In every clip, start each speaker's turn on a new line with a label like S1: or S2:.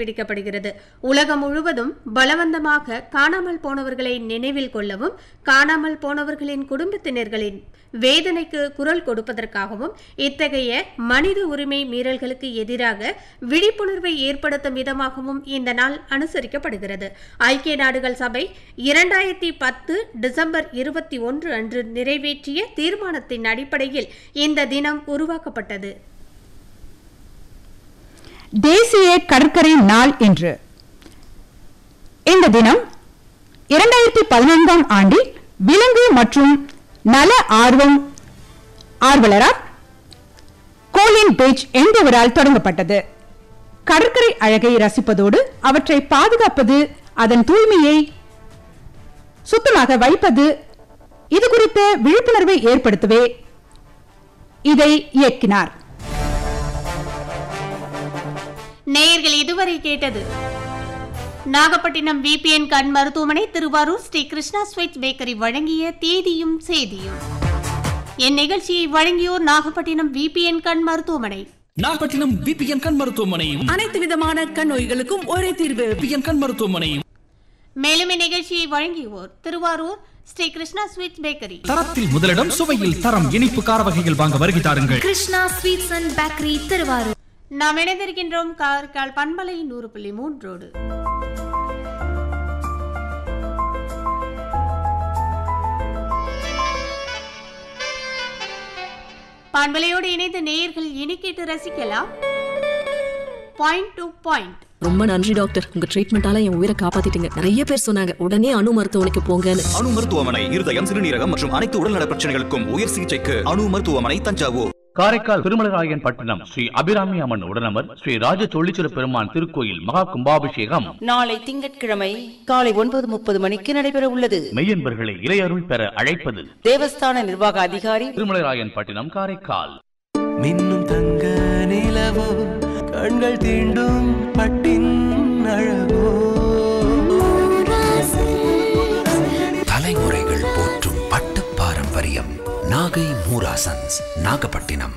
S1: கடைபிடிக்கப்படுகிறது உலகம் முழுவதும் பலவந்தமாக காணாமல் போனவர்களை நினைவில் கொள்ளவும் காணாமல் போனவர்களின் குடும்பத்தினர்களின் வேதனைக்கு குரல் கொடுப்பதற்காகவும் இத்தகைய மனித உரிமை மீறல்களுக்கு எதிராக விழிப்புணர்வை ஏற்படுத்தும் விதமாகவும் இந்த நாள் அனுசரிக்கப்படுகிறது ஐக்கிய நாடுகள் சபை இரண்டாயிரத்தி பத்து டிசம்பர் இருபத்தி ஒன்று அன்று நிறைவேற்றிய தீர்மானத்தின் அடிப்படையில் இந்த தினம் உருவாக்கப்பட்டது
S2: தேசிய கடற்கரை நாள் என்று இந்த தினம் இரண்டாயிரத்தி பதினான்காம் ஆண்டில் விலங்கு மற்றும் நல ஆர்வம் ஆர்வலரால் கோலின் பேஜ் என்பவரால் தொடங்கப்பட்டது கடற்கரை அழகை ரசிப்பதோடு அவற்றை பாதுகாப்பது அதன் தூய்மையை சுத்தமாக வைப்பது இது குறித்த விழிப்புணர்வை ஏற்படுத்தவே இதை இயக்கினார்
S1: நேயர்கள் இதுவரை கேட்டது நாகப்பட்டினம் விபிஎன் கண் மருத்துவமனை திருவாரூர் ஸ்ரீ கிருஷ்ணா ஸ்வீட்ஸ் பேக்கரி வழங்கிய தேதியும் செய்தியும் என் நிகழ்ச்சியை வழங்கியோர் நாகப்பட்டினம் விபிஎன் கண் மருத்துவமனை
S3: நாகப்பட்டினம் விபிஎன் கண் மருத்துவமனை
S4: அனைத்து விதமான கண் நோய்களுக்கும் ஒரே தீர்வு
S3: விபிஎன் கண் மருத்துவமனை
S1: மேலும் இந்நிகழ்ச்சியை வழங்கியோர் திருவாரூர் ஸ்ரீ கிருஷ்ணா ஸ்வீட்ஸ் பேக்கரி
S3: தரத்தில் முதலிடம் சுவையில் தரம் இனிப்பு கார வகைகள் வாங்க வருகை தாருங்கள்
S5: Krishna sweets and bakery Thiruvarur
S1: நாம் இணைந்திருக்கின்றோம் காரைக்கால் பண்பலை நூறு புள்ளி மூன்றோடு பண்பலையோடு இணைந்து நேயர்கள் இனி கேட்டு ரசிக்கலாம் பாயிண்ட் டு பாயிண்ட்
S4: ரொம்ப நன்றி டாக்டர் உங்க ட்ரீட்மெண்டால என் உயிரை காப்பாத்திட்டீங்க நிறைய பேர் சொன்னாங்க உடனே அணு மருத்துவமனைக்கு போங்கன்னு
S6: அணு மருத்துவமனை இருதயம் சிறுநீரகம் மற்றும் அனைத்து உடல்நல பிரச்சனைகளுக்கும் உயர் சிகிச்சைக்கு அணு மருத்துவமனை தஞ்சாவூர்
S7: காரைக்கால் திருமலராயன் பட்டணம் ஸ்ரீ அபிராமி அம்மன் உடனமர் ஸ்ரீ ராஜ தொழிச்சிர பெருமான் திருக்கோயில் மகா கும்பாபிஷேகம்
S8: நாளை திங்கட்கிழமை காலை ஒன்பது முப்பது மணிக்கு நடைபெற உள்ளது
S7: மெய்யன்பர்களை இறையருள் பெற அழைப்பது
S8: தேவஸ்தான நிர்வாக அதிகாரி
S7: திருமலராயன் பட்டினம் காரைக்கால்
S9: மின்னும் தங்க நிலவோ கண்கள் தீண்டும் பட்டின் அழகோ
S10: தலைமுறைகள் போற்றும் பட்டு பாரம்பரியம் நாகை மூராசன்ஸ் நாகப்பட்டினம்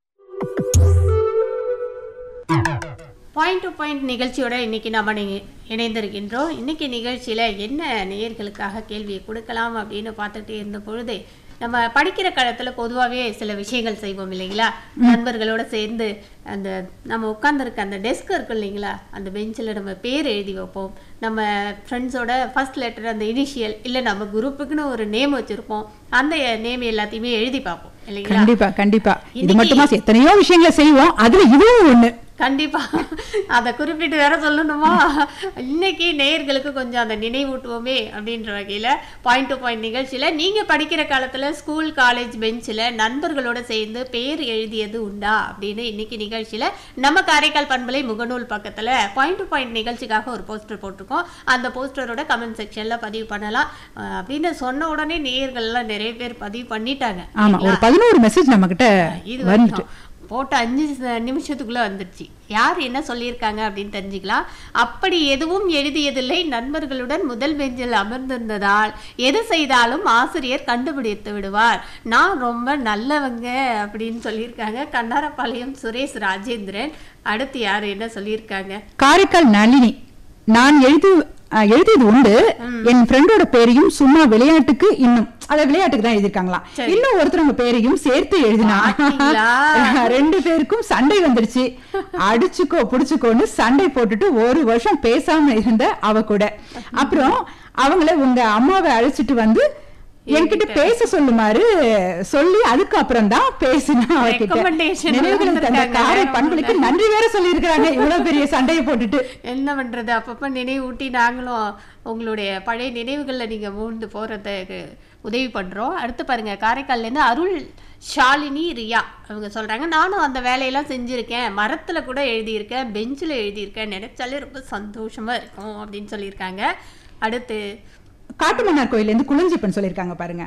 S1: பாயிண்ட் டு பாயிண்ட் நிகழ்ச்சியோட இன்னைக்கு நம்ம நீ- இணைந்திருக்கின்றோம் இன்னைக்கு நிகழ்ச்சியில என்ன நேயர்களுக்காக கேள்வியை கொடுக்கலாம் அப்படின்னு பார்த்துட்டே இருந்த பொழுது நம்ம படிக்கிற காலத்துல பொதுவாகவே சில விஷயங்கள் செய்வோம் இல்லைங்களா நண்பர்களோட சேர்ந்து அந்த நம்ம உட்காந்துருக்க அந்த டெஸ்க் இருக்கு இல்லைங்களா அந்த பெஞ்சில் நம்ம பேர் எழுதி வைப்போம் நம்ம ஃப்ரெண்ட்ஸோட ஃபர்ஸ்ட் லெட்டர் அந்த இனிஷியல் இல்லை நம்ம குரூப்புக்குன்னு ஒரு நேம் வச்சிருப்போம் அந்த நேம் எல்லாத்தையுமே எழுதி பார்ப்போம் இல்லைங்களா
S2: கண்டிப்பா கண்டிப்பா இது
S1: இன்னைக்கு-
S2: மட்டுமா எத்தனையோ விஷயங்களை செய்வோம் அதுல இதுவும் ஒண்ணு
S1: கண்டிப்பா அதை குறிப்பிட்டு வேற சொல்லணுமா இன்னைக்கு நேயர்களுக்கு கொஞ்சம் அதை நினைவூட்டுவோமே அப்படின்ற வகையில பாயிண்ட் டு பாயிண்ட் நிகழ்ச்சியில நீங்க படிக்கிற காலத்துல ஸ்கூல் காலேஜ் பெஞ்சில் நண்பர்களோட சேர்ந்து பேர் எழுதியது உண்டா அப்படின்னு இன்னைக்கு நிகழ்ச்சியில நம்ம காரைக்கால் பண்பலை முகநூல் பக்கத்துல பாயிண்ட் டு பாயிண்ட் நிகழ்ச்சிக்காக ஒரு போஸ்டர் போட்டிருக்கோம் அந்த போஸ்டரோட கமெண்ட் செக்ஷன்ல பதிவு பண்ணலாம் அஹ் அப்படின்னு சொன்ன உடனே நேயர்கள்லாம் நிறைய பேர் பதிவு பண்ணிட்டாங்க
S2: ஆமா ஒரு
S1: இல்லைங்களா?
S2: பதினோரு மெசேஜ் நம்ம கிட்ட
S1: இது
S2: வந்துட்டு
S1: வரைக்கும் போட்ட அஞ்சு ச- நிமிஷத்துக்குள்ள வந்துடுச்சு யார் என்ன சொல்லியிருக்காங்க அப்படின்னு தெரிஞ்சுக்கலாம் அப்படி எதுவும் எழுதியதில்லை நண்பர்களுடன் முதல் பெஞ்சில் அமர்ந்திருந்ததால் எது செய்தாலும் ஆசிரியர் கண்டுபிடித்து விடுவார் நான் ரொம்ப நல்லவங்க அப்படின்னு சொல்லியிருக்காங்க கண்ணாரப்பாளையம் சுரேஷ் ராஜேந்திரன் அடுத்து யார் என்ன சொல்லியிருக்காங்க
S2: காரைக்கால் நளினி நான் எழுதி அஹ், எழுதியது உண்டு என் ஃப்ரெண்டோட பேரையும் சும்மா விளையாட்டுக்கு இன்னும் அத விளையாட்டுக்கு தான் எழுதிருக்காங்களாம்
S1: சரி.
S2: இன்னும் ஒருத்தவங்க பேரையும் சேர்த்து எழுதினா
S1: பாத்தீங்களா?
S2: ரெண்டு பேருக்கும் சண்டை வந்துருச்சு அடிச்சுக்கோ புடிச்சுக்கோன்னு சண்டை போட்டுட்டு ஒரு வருஷம் பேசாம இருந்த அவ கூட அப்புறம் அவங்கள உங்க அம்மாவை அழைச்சிட்டு வந்து என்கிட்ட பேச சொல்லுமாறு சொல்லி அதுக்கப்புறம் தான் பேசினா அவகிட்ட
S1: Recommendation
S2: நினைவுகள் தந்த
S1: வந்திருக்காங்க.
S2: காரை பண்புகளுக்கு நன்றி வேற சொல்லியிருக்கிறாங்க இவ்வளவு பெரிய சண்டையை போட்டுட்டு
S1: என்ன பண்றது அப்பப்ப நினைவூட்டி நாங்களும் உங்களுடைய பழைய நினைவுகள்ல நீங்க மூழ்ந்து போறதுக்கு உதவி பண்றோம் அடுத்து பாருங்க காரைக்கால்ல இருந்து அருள் ஷாலினி ரியா அவங்க சொல்றாங்க நானும் அந்த வேலையெல்லாம் செஞ்சிருக்கேன் மரத்துல கூட எழுதியிருக்கேன் பெஞ்சில் எழுதியிருக்கேன் நினைச்சாலே ரொம்ப சந்தோஷமா இருக்கும் அப்படின்னு சொல்லியிருக்காங்க அடுத்து
S2: காட்டுமன்னார் கோயில்ல இருந்து குளஞ்சிப்பன் சொல்லியிருக்காங்க பாருங்க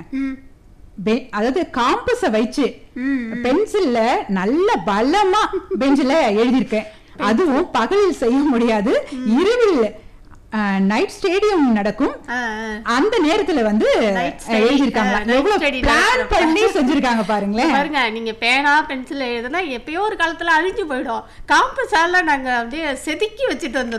S2: பெ- அதாவது காம்பஸ வச்சு பென்சில்ல நல்ல பலமா பெஞ்சில எழுதியிருக்கேன் அதுவும் பகலில் செய்ய முடியாது இரவில் நைட் ஸ்டேடியம் நடக்கும் அந்த நேரத்துல வந்து
S1: Night study,
S2: எழுதியிருக்காங்க
S1: ஆ, night
S2: எவ்வளவு
S1: study
S2: பிளான்
S1: நடக்கிறப்ப.
S2: பண்ணி செஞ்சிருக்காங்க பாருங்களேன்
S1: பாருங்க நீங்க பேனா பென்சில் எழுதுனா எப்பயோ ஒரு காலத்துல அழிஞ்சு போயிடும் காம்பஸால நாங்க அப்படியே செதுக்கி வச்சுட்டு வந்துருவோம்